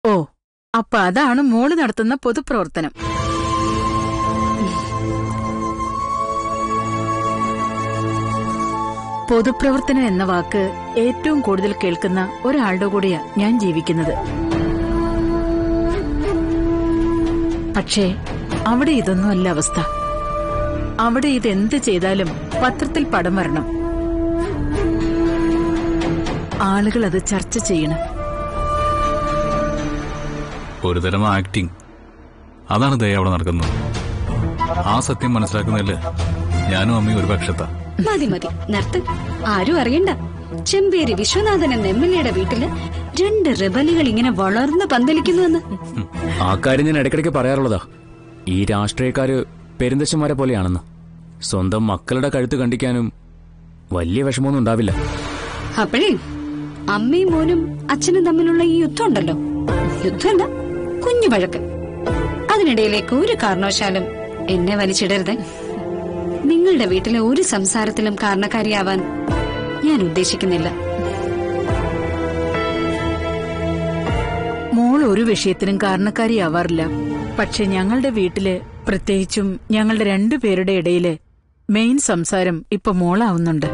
ഓ അപ്പൊ അതാണ് മോള് നടത്തുന്ന പൊതുപ്രവർത്തനം പൊതുപ്രവർത്തനം എന്ന വാക്ക് ഏറ്റവും കൂടുതൽ കേൾക്കുന്ന ഒരാളുടെ കൂടെയാ ഞാൻ ജീവിക്കുന്നത് പക്ഷേ അവിടെ ഇതൊന്നും അല്ല അവസ്ഥ അവിടെ ഇതെന്ത് ചെയ്താലും പത്രത്തിൽ പടം വരണം ആളുകൾ അത് ചർച്ച ചെയ്യണം ഒരുതരം ആക്ടിങ് അതാണ് ദയ അവിടെ നടക്കുന്നത് ആ സത്യം മനസ്സിലാക്കുന്നതില് ഞാനും അമ്മയും ഒരു പക്ഷത്താ മതി മതി നിർത്ത് ആരും അറിയണ്ട ചെമ്പേരി വിശ്വനാഥൻ എന്ന എം എൽ എയുടെ വീട്ടില് രണ്ട് റിബലുകൾ ഇങ്ങനെ വളർന്ന് പന്തലിക്കുന്നുവെന്ന് ആ കാര്യം ഞാൻ ഇടയ്ക്കിടയ്ക്ക് പറയാറുള്ളതാ ഈ രാഷ്ട്രീയക്കാര് പെരുന്തച്ഛന്മാരെ പോലെയാണെന്ന് സ്വന്തം മക്കളുടെ കഴുത്ത് കണ്ടിക്കാനും വലിയ വിഷമമൊന്നും ഉണ്ടാവില്ല അപ്പോഴേ അമ്മയും മോനും അച്ഛനും തമ്മിലുള്ള ഈ യുദ്ധം ഉണ്ടല്ലോ യുദ്ധമല്ല കുഞ്ഞു വഴക്ക് അതിനിടയിലേക്ക് ഒരു കാരണവശാലും എന്നെ വലിച്ചിടരുത് നിങ്ങളുടെ വീട്ടിലെ ഒരു സംസാരത്തിലും കാരണക്കാരിയാവാൻ ഞാൻ ഉദ്ദേശിക്കുന്നില്ല മോൾ ഒരു വിഷയത്തിനും കാരണക്കാരിയാവാറില്ല പക്ഷെ ഞങ്ങളുടെ വീട്ടില് പ്രത്യേകിച്ചും ഞങ്ങളുടെ രണ്ടുപേരുടെ ഇടയില് മെയിൻ സംസാരം ഇപ്പൊ മോളാവുന്നുണ്ട്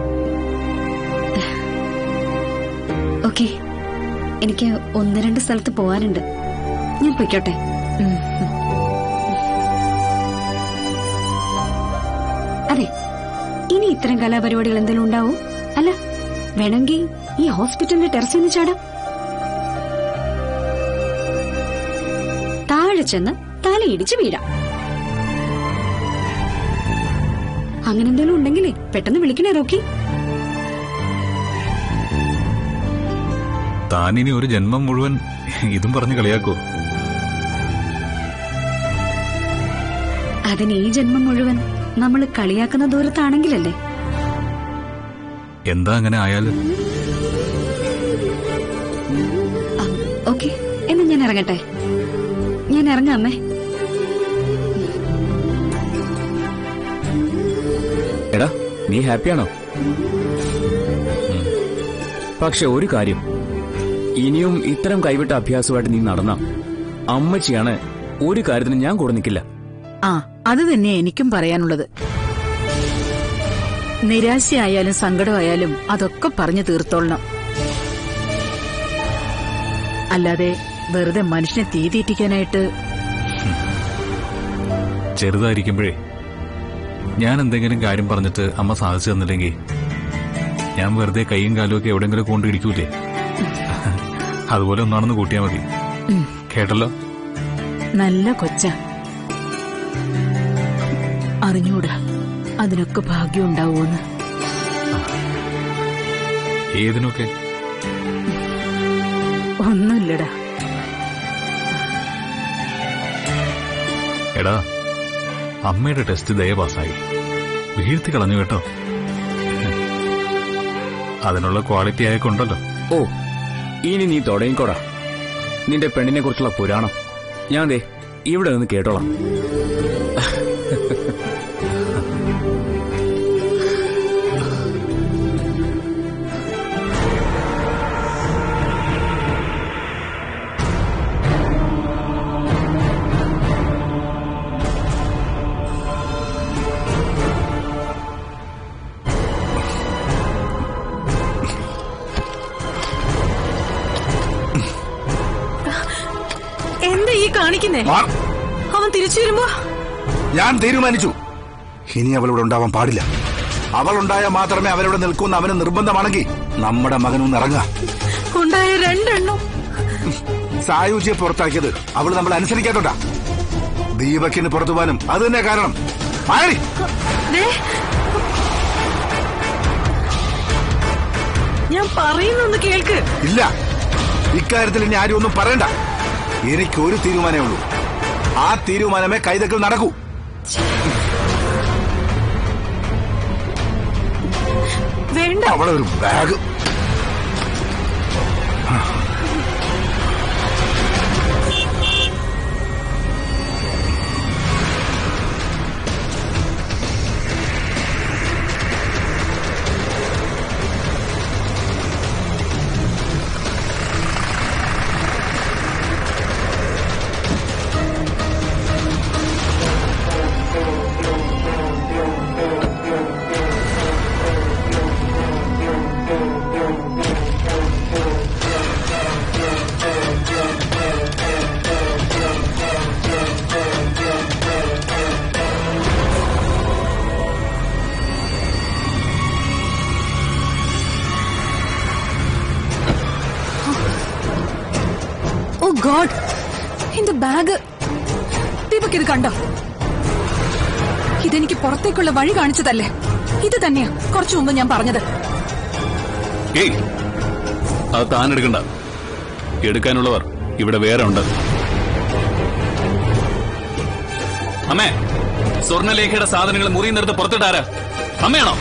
ഓക്കെ എനിക്ക് ഒന്ന് രണ്ട് സ്ഥലത്ത് പോവാനുണ്ട് ഞാൻ പൊയ്ക്കോട്ടെ ഉം. അതെ ഇനി ഇത്തരം കലാപരിപാടികൾ എന്തെങ്കിലും ഉണ്ടാവും അല്ല വേണമെങ്കിൽ ഈ ഹോസ്പിറ്റലിന്റെ ടെറസിൽ നിന്ന് ചാടാം താഴെ ചെന്ന് തലയിടിച്ച് വീഴാം അങ്ങനെ എന്തെങ്കിലും ഉണ്ടെങ്കിലേ പെട്ടെന്ന് വിളിക്കണേ റോക്കി താനിനി ഒരു ജന്മം മുഴുവൻ ഇതും പറഞ്ഞ് കളിയാക്കോ അതിന് ഈ ജന്മം മുഴുവൻ നമ്മൾ കളിയാക്കുന്ന ദൂരത്താണെങ്കിലല്ലേ എന്താ അങ്ങനെ ആയാലും ഓക്കെ എന്നാ ഞാൻ ഇറങ്ങട്ടെ ഞാൻ ഇറങ്ങാം അമ്മേ എടാ നീ ഹാപ്പിയാണോ പക്ഷെ ഒരു കാര്യം ഇനിയും ഇത്തരം കൈവിട്ട അഭ്യാസമായിട്ട് നീ നടന്ന അമ്മച്ചിയാണ് ഒരു കാര്യത്തിന് ഞാൻ കൂടെ നിൽക്കില്ല ആ അത് തന്നെയാ എനിക്കും പറയാനുള്ളത് നിരാശയായാലും സങ്കടമായാലും അതൊക്കെ പറഞ്ഞു തീർത്തോളണം അല്ലാതെ വെറുതെ മനുഷ്യനെ തീ തീറ്റിക്കാനായിട്ട് ചെറുതായിരിക്കുമ്പോഴേ ഞാൻ എന്തെങ്കിലും കാര്യം പറഞ്ഞിട്ട് അമ്മ സാധിച്ചു തന്നില്ലെങ്കിൽ ഞാൻ വെറുതെ കൈയും കാലും ഒക്കെ എവിടെയെങ്കിലും കൊണ്ട് ഇടിക്കൂലേ അതുപോലെ ഒന്നാണെന്ന് കൂട്ടിയാ മതി ഉം, കേട്ടല്ലോ നല്ല കൊച്ച അറിഞ്ഞൂടാ അതിനൊക്കെ ഭാഗ്യം ഉണ്ടാവൂന്ന് ഏതിനൊക്കെ ഒന്നുമില്ലടാ എടാ അമ്മയുടെ ടെസ്റ്റ് ദയ പാസ്സായി വീഴ്ത്തി കളഞ്ഞു കേട്ടോ അതിനുള്ള ക്വാളിറ്റി ആയിക്കൊണ്ടല്ലോ ഓ ഇനി നീ തുടങ്ങിക്കോടാ നിന്റെ പെണ്ണിനെ കുറിച്ചുള്ള പുരാണം ഞാൻ ദേ ഇവിടെ നിന്ന് കേട്ടോളാം എന്താ ഈ കാണിക്കുന്നേ മാർ, അവൻ തിരിച്ചു വരുമ്പോ ഞാൻ തീരുമാനിച്ചു ഇനി അവളിവിടെ ഉണ്ടാവാൻ പാടില്ല അവളുണ്ടായാൽ മാത്രമേ അവരിവിടെ നിൽക്കുന്ന അവന് നിർബന്ധമാണെങ്കിൽ നമ്മുടെ മകനൊന്ന് ഇറങ്ങുക ഉണ്ടായ രണ്ടെണ്ണം സായുജിയെ പുറത്താക്കിയത് അവൾ നമ്മൾ അനുസരിക്കാത്തോണ്ടാ ദീപക്കിന് പുറത്തു പോകാനും അത് തന്നെ കാരണം മാറി ദേ. ഞാൻ പറയുന്നൊന്ന് കേൾക്ക് ഇല്ല ഇക്കാര്യത്തിൽ ഇനി ആരും ഒന്നും പറയണ്ട എനിക്ക് ഒരു തീരുമാനമേ ഉള്ളൂ ആ തീരുമാനമേ കൈതക്കൽ നടക്കൂ വേണ്ട അവളെ ഒരു ബാഗ് ഗോഡ് എന്റെ ബാഗ് ദീപക് ഇത് കണ്ടോ ഇതെനിക്ക് പുറത്തേക്കുള്ള വഴി കാണിച്ചതല്ലേ ഇത് തന്നെയാ കുറച്ചു മുമ്പ് ഞാൻ പറഞ്ഞത് ഏയ് അത് താൻ എടുക്കണ്ട എടുക്കാനുള്ളവർ ഇവിടെ വേറെ ഉണ്ട് അമ്മേ സ്വർണ്ണലേഖയുടെ സാധനങ്ങൾ മുറി നിർത്ത് പുറത്തിട്ടാരാ അമ്മയാണോ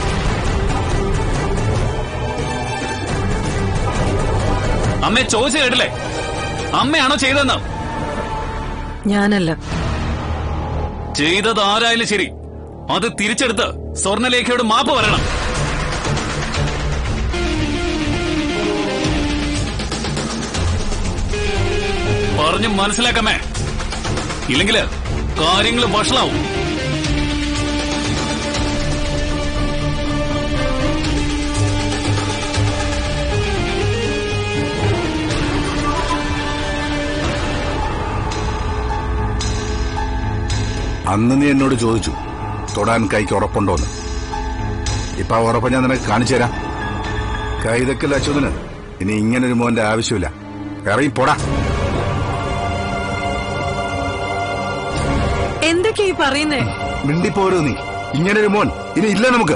അമ്മയെ ചോദിച്ചു കേട്ടില്ലേ അമ്മയാണോ ചെയ്തെന്ന് ഞാനല്ല ചെയ്തത് ആരായാലും ശരി അത് തിരിച്ചെടുത്ത് സ്വർണ്ണലേഖയോട് മാപ്പ് പറയണം പറഞ്ഞു മനസ്സിലാക്കമ്മേ ഇല്ലെങ്കില് കാര്യങ്ങൾ വഷളാവും അന്ന് നീ എന്നോട് ചോദിച്ചു തൊടാൻ കൈക്ക് ഉറപ്പുണ്ടോന്ന് ഇപ്പൊ ആ ഉറപ്പ് ഞാൻ നിനക്ക് കാണിച്ചു തരാം കൈതക്കൽ അച്യുതന് ഇനി ഇങ്ങനൊരു മോന്റെ ആവശ്യമില്ല ഇറങ്ങി പോടാ എന്തൊക്കെയാ ഈ പറയുന്നേ മിണ്ടിപ്പോരൂ നീ ഇങ്ങനൊരു മോൻ ഇനി ഇല്ല നമുക്ക്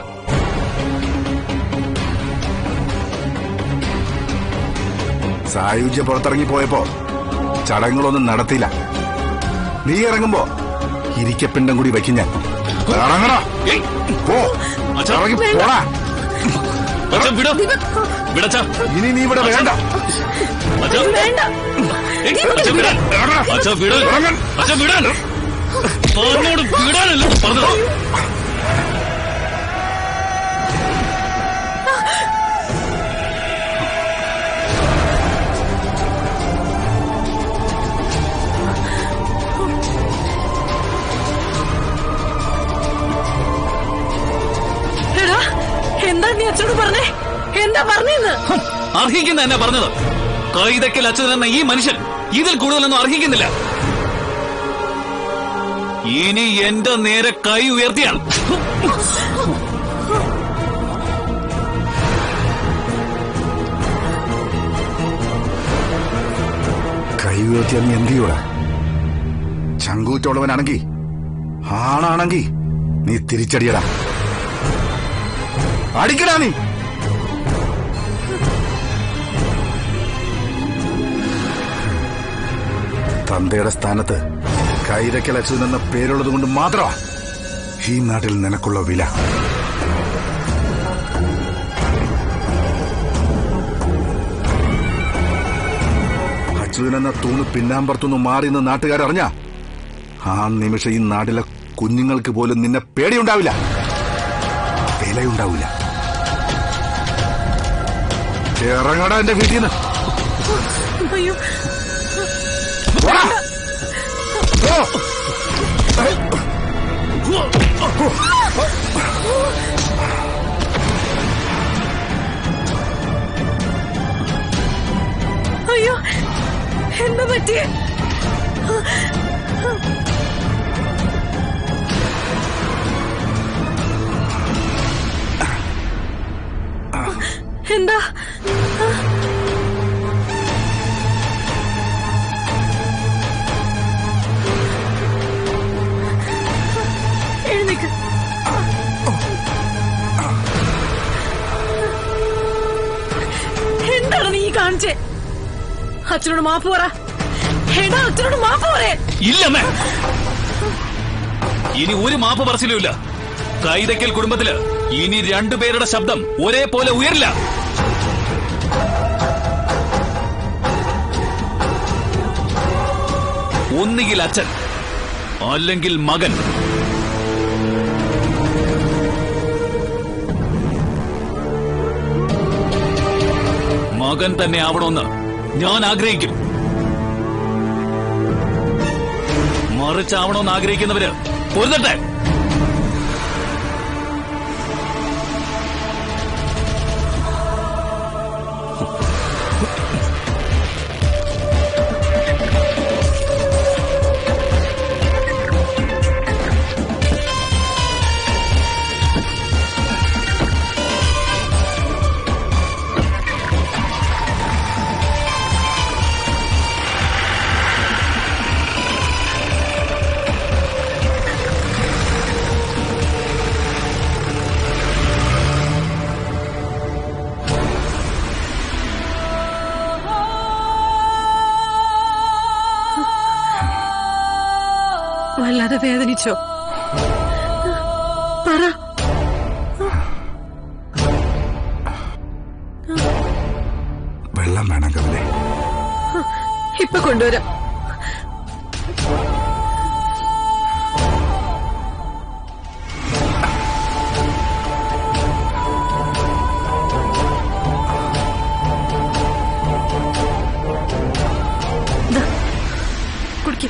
സായുജ്യ പുറത്തിറങ്ങി പോയപ്പോ ചടങ്ങുകളൊന്നും നടത്തിയില്ല നീ ഇറങ്ങുമ്പോ ഇരിക്കപ്പിണ്ടം കൂടി വയ്ക്കും ഞാൻ ഇറങ്ങടാ ഏയ്, പോ അച്ഛാ. ഇറങ്ങി പോടാ അച്ഛാ, വിട്. വിടച്ചാ. ഇനി നീ ഇവിടെ വേണ്ട അച്ഛാ. ഏയ്, അച്ഛാ, വിടാൻ. അച്ഛാ, വിട്. ഇറങ്ങൻ. അച്ഛാ, വിടാൻ. പറഞ്ഞോട് വിടാനല്ലേ പറഞ്ഞത് എടാ എന്താ നീ അച്ഛനോട് പറഞ്ഞേ എന്താ പറഞ്ഞെന്ന് അർഹിക്കുന്ന എന്നെ പറഞ്ഞത് കൈതക്കൽ അച്ഛൻ എന്ന ഈ മനുഷ്യൻ ഇതിൽ കൂടുതലൊന്നും അർഹിക്കുന്നില്ല ഇനി എന്റെ നേരെ കൈ ഉയർത്തിയാണ് കൈ ഉയർത്തിയാൽ നീ എന്ത് ചെയ്യൂടാ ചങ്കൂറ്റുള്ളവനാണെങ്കി ആണാണെങ്കി നീ തിരിച്ചടിയടാ അടിക്കടാ നീ തന്തയുടെ സ്ഥാനത്ത് കൈരക്കൽ അച്യുതൻ എന്ന പേരുള്ളത് കൊണ്ട് മാത്രമാ ഈ നാട്ടിൽ നിനക്കുള്ള വില അച്യുതൻ എന്ന തൂണ് പിന്നാമ്പുറത്തുനിന്ന് മാറി എന്ന് നാട്ടുകാരറിഞ്ഞ ആ നിമിഷം ഈ നാട്ടിലെ കുഞ്ഞുങ്ങൾക്ക് പോലും നിന്നെ പേടിയുണ്ടാവില്ല വിലയുണ്ടാവില്ല ഇറങ്ങടാ എന്റെ വീട്ടിൽ നിന്ന് അയ്യോ പോടാ. പോ. അയ്യോ എന്താ പറ്റിയേ എന്താ എഴുന്നേക്ക് എന്താണ് നീ ഈ കാണിച്ചേ അച്ഛനോട് മാപ്പ് പറ എടാ അച്ഛനോട് മാപ്പ് പറയേ ഇല്ലമ്മേ ഇനി ഒരു മാപ്പ് പറച്ചിലുമില്ല കൈതക്കൽ കുടുംബത്തില് ഇനി രണ്ടുപേരുടെ ശബ്ദം ഒരേപോലെ ഉയരില്ല ഒന്നുകിൽ അച്ഛൻ അല്ലെങ്കിൽ മകൻ മകൻ തന്നെ ആവണമെന്ന് ഞാൻ ആഗ്രഹിക്കും മറിച്ചാവണമെന്ന് ആഗ്രഹിക്കുന്നവര് പൊരുതട്ടെ വല്ലാതെ വേദനിച്ചോ പറ വെള്ളം വേണം കമലേ ഇപ്പൊ കൊണ്ടുവരാം ദാ, കുടിക്ക്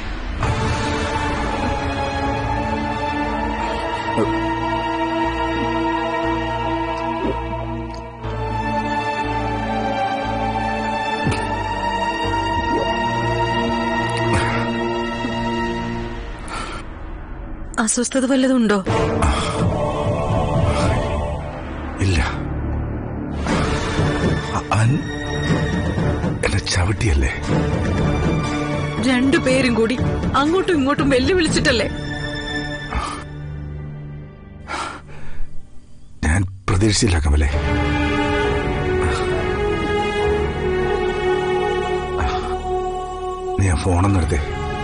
അസ്വസ്ഥത വല്ലതും ഉണ്ടോ ഇല്ല അ- അവൻ എന്നെ ചവിട്ടിയല്ലേ രണ്ടുപേരും കൂടി അങ്ങോട്ടും ഇങ്ങോട്ടും വെല്ലുവിളിച്ചിട്ടല്ലേ ഞാൻ പ്രതീക്ഷിച്ചില്ല കമലേ നീ ആ ഫോണൊന്നും എടുത്തേ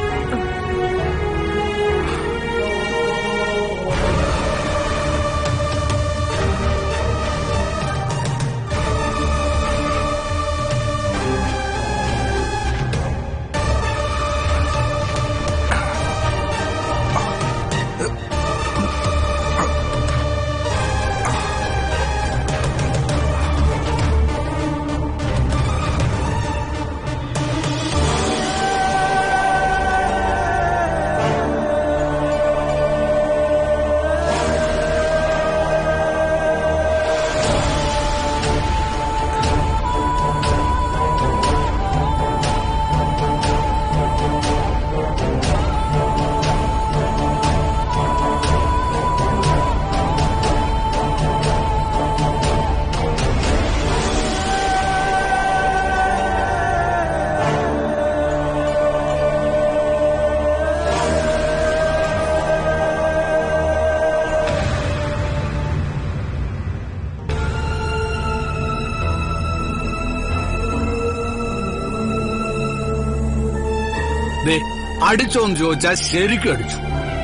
ദേ അടിച്ചോന്ന് ചോദിച്ചാ ശരിക്കും അടിച്ചു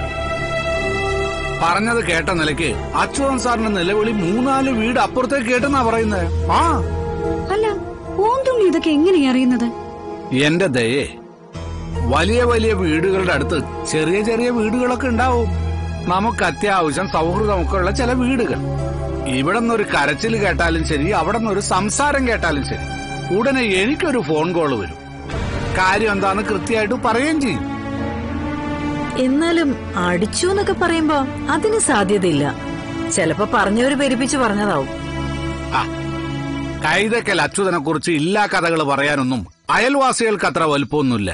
പറഞ്ഞത് കേട്ട നിലയ്ക്ക് അച്യുതൻ സാറിന്റെ നിലവിളി മൂന്നാല് വീട് അപ്പുറത്തേക്ക് കേട്ടെന്നാ പറയുന്നത് ആ അല്ല ഓന്തുള്ളി ഇതൊക്കെ എങ്ങനെയാ അറിയുന്നത് എന്റെ ദയേ വലിയ വലിയ വീടുകളുടെ അടുത്ത് ചെറിയ ചെറിയ വീടുകളൊക്കെ ഉണ്ടാവും നമുക്ക് അത്യാവശ്യം സൗഹൃദമൊക്കെ ഉള്ള ചില വീടുകൾ ഇവിടെ നിന്നൊരു കരച്ചിൽ കേട്ടാലും ശരി അവിടെ നിന്നൊരു സംസാരം കേട്ടാലും ശരി ഉടനെ എനിക്കൊരു ഫോൺ കോൾ വരും കാര്യം എന്താന്ന് കൃത്യമായിട്ട് പറയുകയും ചെയ്യും എന്നാലും അടിച്ചു എന്നൊക്കെ പറയുമ്പോ അതിന് സാധ്യതയില്ല ചിലപ്പോ പറഞ്ഞവര് പെരുപ്പിച്ച് പറഞ്ഞതാവും ആ കൈതക്കൽ അച്യുതനെ കുറിച്ച് ഇല്ലാ കഥകൾ പറയാനൊന്നും അയൽവാസികൾക്ക് അത്ര വലുപ്പമൊന്നുമില്ല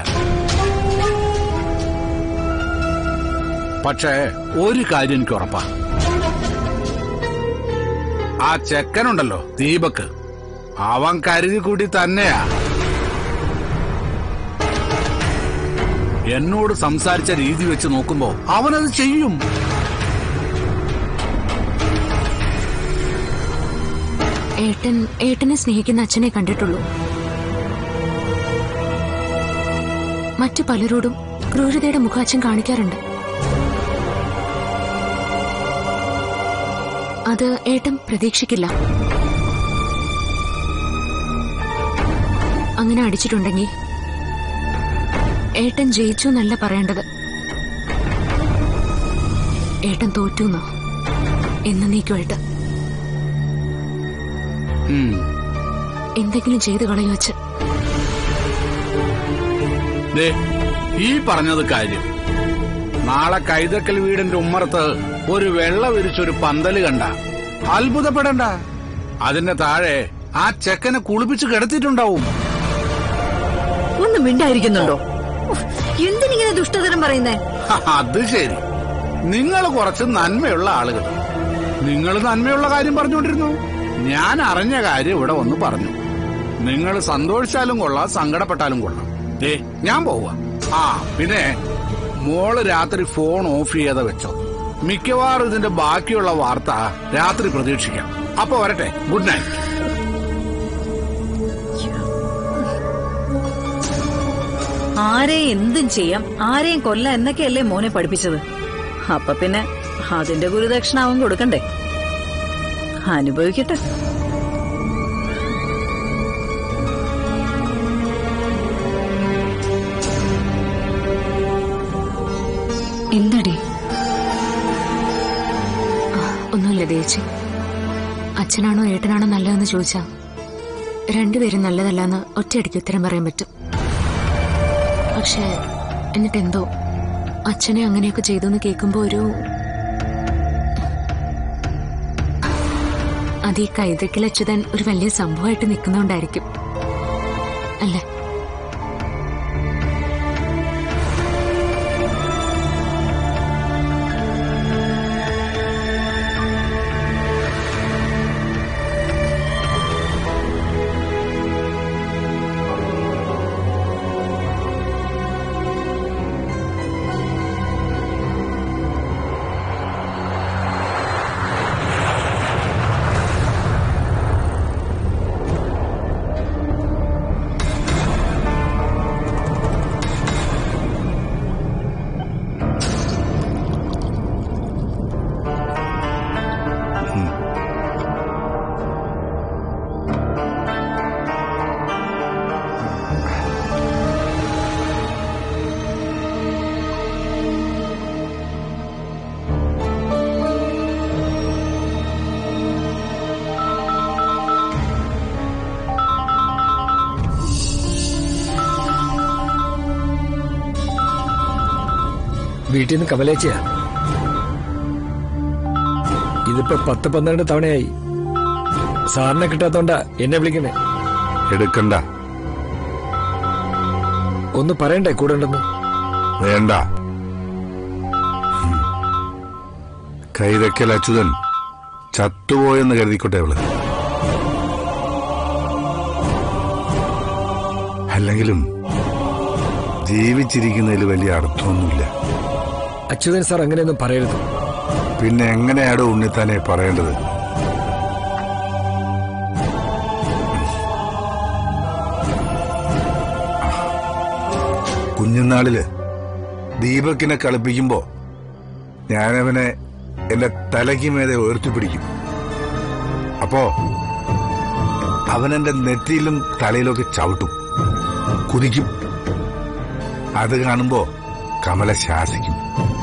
പക്ഷേ ഒരു കാര്യം എനിക്ക് ഉറപ്പാ ആ ചെക്കനുണ്ടല്ലോ ദീപക്ക് അവൻ കരുതി കൂടി തന്നെയാ എന്നോട് സംസാരിച്ച രീതി വെച്ച് നോക്കുമ്പോ അവനത് ചെയ്യും ഏട്ടൻ ഏട്ടനെ സ്നേഹിക്കുന്ന അച്ഛനെ കണ്ടിട്ടുള്ളൂ മറ്റു പലരോടും ക്രൂരതയുടെ മുഖം അച്ഛൻ കാണിക്കാറുണ്ട് അത് ഏട്ടൻ പ്രതീക്ഷിക്കില്ല അങ്ങനെ അടിച്ചിട്ടുണ്ടെങ്കിൽ ഏട്ടൻ ജയിച്ചു എന്നല്ല പറയേണ്ടത് ഏട്ടൻ തോറ്റു എന്നോ എന്നേക്കുമായിട്ട് ഉം. എന്തെങ്കിലും ചെയ്തു കളയോ അച്ഛൻ ദേ, ഈ പറഞ്ഞത് കാര്യം നാളെ കൈതക്കൽ വീടിന്റെ ഉമ്മറത്ത് ഒരു വെള്ള വിരിച്ചൊരു പന്തല് കണ്ട അത്ഭുതപ്പെടണ്ട അതിന്റെ താഴെ ആ ചെക്കനെ കുളിപ്പിച്ച് കിടത്തിയിട്ടുണ്ടാവും ഒന്നും മിണ്ടായിരിക്കുന്നുണ്ടോ ഉഫ്, എന്തിനിങ്ങനെ ദുഷ്ടതരം പറയുന്നേ അത് ശരി നിങ്ങൾ കുറച്ച് നന്മയുള്ള ആളുകൾ നിങ്ങൾ നന്മയുള്ള കാര്യം പറഞ്ഞുകൊണ്ടിരുന്നു ഞാൻ അറിഞ്ഞ കാര്യം ഇവിടെ വന്ന് പറഞ്ഞു നിങ്ങൾ സന്തോഷിച്ചാലും കൊള്ളാം സങ്കടപ്പെട്ടാലും കൊള്ളാം ഏ ഞാൻ പോവാ ആ പിന്നെ മോള് രാത്രി ഫോൺ ഓഫ് ചെയ്യാതെ വെച്ചോ മിക്കവാറും ഇതിന്റെ ബാക്കിയുള്ള വാർത്ത രാത്രി പ്രതീക്ഷിക്കാം അപ്പൊ വരട്ടെ ഗുഡ് നൈറ്റ് ആരെയും എന്തും ചെയ്യാം ആരെയും കൊല്ലാം എന്നൊക്കെയല്ലേ മോനെ പഠിപ്പിച്ചത് അപ്പൊ പിന്നെ അതിന്റെ ഗുരുദക്ഷിണ അവൻ കൊടുക്കണ്ടേ അനുഭവിക്കട്ടെ എന്തടി ഒന്നുമില്ല ദേച്ചി അച്ഛനാണോ ഏട്ടനാണോ നല്ലതെന്ന് ചോദിച്ചാ രണ്ടുപേരും നല്ലതല്ലെന്ന് ഒറ്റയടിക്ക് ഉത്തരം പറയാൻ പറ്റും പക്ഷേ എന്നിട്ടെന്തോ അച്ഛനെ അങ്ങനെയൊക്കെ ചെയ്തു എന്ന് കേൾക്കുമ്പോ ഒരു അത് ഈ കൈതക്കൽ അച്യുതൻ ഒരു വലിയ സംഭവമായിട്ട് നിൽക്കുന്നോണ്ടായിരിക്കും അല്ലേ വീട്ടിൽ നിന്ന് കമലേച്ചയാ ഇതിപ്പോ പത്ത് പന്ത്രണ്ട് തവണയായി സാറിനെ കിട്ടാത്തോണ്ടാ എന്നെ വിളിക്കണേ എടുക്കണ്ട ഒന്ന് പറയണ്ടേ കൂടെ ഉണ്ടെന്ന് വേണ്ട ഉം. കൈതക്കൽ അച്യുതൻ ചത്തുപോയെന്ന് കരുതിക്കോട്ടെ അവള് അല്ലെങ്കിലും ജീവിച്ചിരിക്കുന്നതിൽ വലിയ അർത്ഥമൊന്നുമില്ല അച്യുതൻ സാർ അങ്ങനെയൊന്നും പറയരുത് പിന്നെ എങ്ങനെയാടോ ഉണ്ണിത്താനെ പറയേണ്ടത് കുഞ്ഞുനാളില് ദീപക്കിനെ കളിപ്പിക്കുമ്പോ ഞാനവനെ എന്റെ തലയ്ക്ക് മേലെ ഉയർത്തിപ്പിടിക്കും അപ്പോ അവൻ എന്റെ നെറ്റിയിലും തലയിലൊക്കെ ചവിട്ടും കുതിക്കും അത് കാണുമ്പോ കമല ശാസിക്കും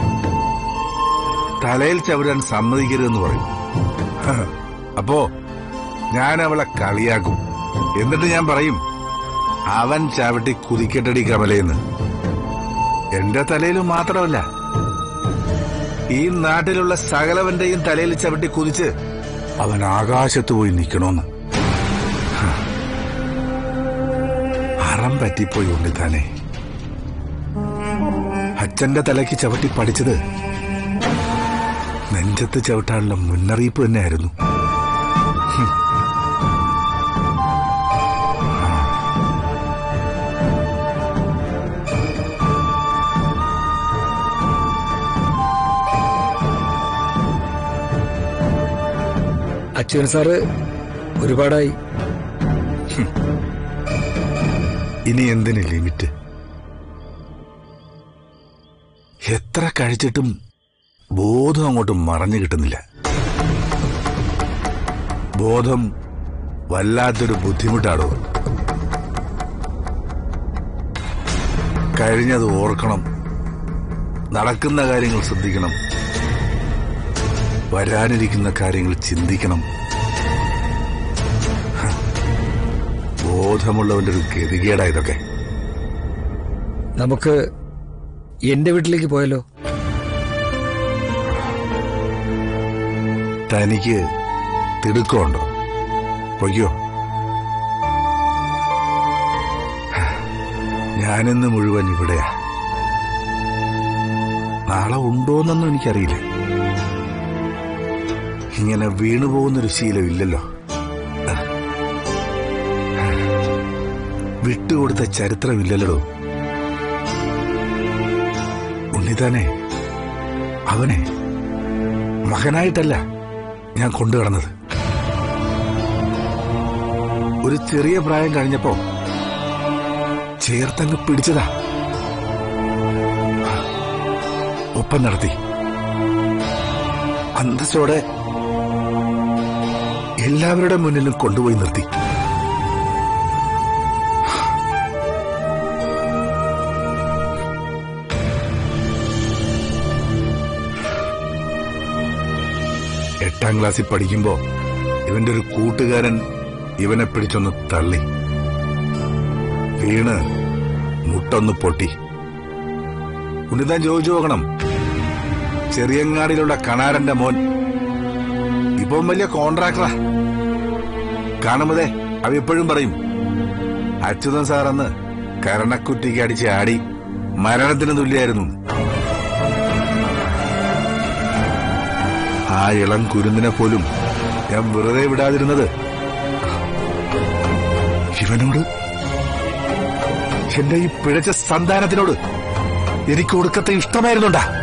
തലയിൽ ചവിടാൻ സമ്മതിക്കരുതെന്ന് പറയും അപ്പോ ഞാൻ അവളെ കളിയാക്കും എന്നിട്ട് ഞാൻ പറയും അവൻ ചവിട്ടി കുതിക്കട്ടടി കമലയെന്ന് എന്റെ തലയിൽ മാത്രമല്ല ഈ നാട്ടിലുള്ള സകലവന്റെയും തലയിൽ ചവിട്ടി കുതിച്ച് അവൻ ആകാശത്ത് പോയി നിൽക്കണോന്ന് ഹ. അറം പറ്റിപ്പോയി ഉണ്ണിത്താനെ അച്ഛന്റെ തലയ്ക്ക് ചവിട്ടി പഠിച്ചത് നെഞ്ചത്ത് ചവിട്ടാനുള്ള മുന്നറിയിപ്പ് തന്നെയായിരുന്നു ഹും. അച്യുതൻ സാറ് ഒരുപാടായി ഇനി എന്തിന് ലിമിറ്റ് എത്ര കഴിച്ചിട്ടും ബോധം അങ്ങോട്ട് മറഞ്ഞു കിട്ടുന്നില്ല ബോധം വല്ലാത്തൊരു ബുദ്ധിമുട്ടാടോ കഴിഞ്ഞത് ഓർക്കണം നടക്കുന്ന കാര്യങ്ങൾ ശ്രദ്ധിക്കണം വരാനിരിക്കുന്ന കാര്യങ്ങൾ ചിന്തിക്കണം ഹ, ബോധമുള്ളവന്റെ ഒരു ഗതികേടാ ഇതൊക്കെ നമുക്ക് എന്റെ വീട്ടിലേക്ക് പോയല്ലോ തനിക്ക് തിടുക്കമുണ്ടോ പൊയ്യോ ഞാനിന്ന് മുഴുവൻ ഇവിടെയാ നാളെ ഉണ്ടോന്നൊന്നും എനിക്കറിയില്ല ഇങ്ങനെ വീണുപോകുന്നൊരു ശീലം ഇല്ലല്ലോ വിട്ടുകൊടുത്ത ചരിത്രമില്ലല്ലോ ഉണ്ണിതാനെ അവനെ മകനായിട്ടല്ല ഞാൻ കൊണ്ടുകടന്നത് ഒരു ചെറിയ പ്രായം കഴിഞ്ഞപ്പോ ചേർത്തങ്ങ് പിടിച്ചതാ ഒപ്പം നടത്തി അന്തസ്സോടെ എല്ലാവരുടെ മുന്നിലും കൊണ്ടുപോയി നിർത്തി എട്ടാം ക്ലാസ്സിൽ പഠിക്കുമ്പോ ഇവന്റെ ഒരു കൂട്ടുകാരൻ ഇവനെ പിടിച്ചൊന്ന് തള്ളി വീണ് മുട്ടൊന്ന് പൊട്ടി ഉണ്ണിതാൻ ചോദിച്ചു നോക്കണം ചെറിയങ്ങാടിയിലുള്ള കണാരന്റെ മോൻ ഇപ്പം വലിയ കോൺട്രാക്ടറാ കാണുമ്പതേ അവ എപ്പോഴും പറയും അച്യുതൻ സാർ അന്ന് കരണക്കുറ്റിക്ക് അടിച്ച് ആടി മരണത്തിന് തുല്യായിരുന്നു ആ ഇളം കുരുന്നിനെ പോലും ഞാൻ വെറുതെ വിടാതിരുന്നത് ഇവനോട് എന്റെ ഈ പിഴച്ച സന്താനത്തിനോട് എനിക്ക് ഒടുക്കത്തെ ഇഷ്ടമായിരുന്നുണ്ടാ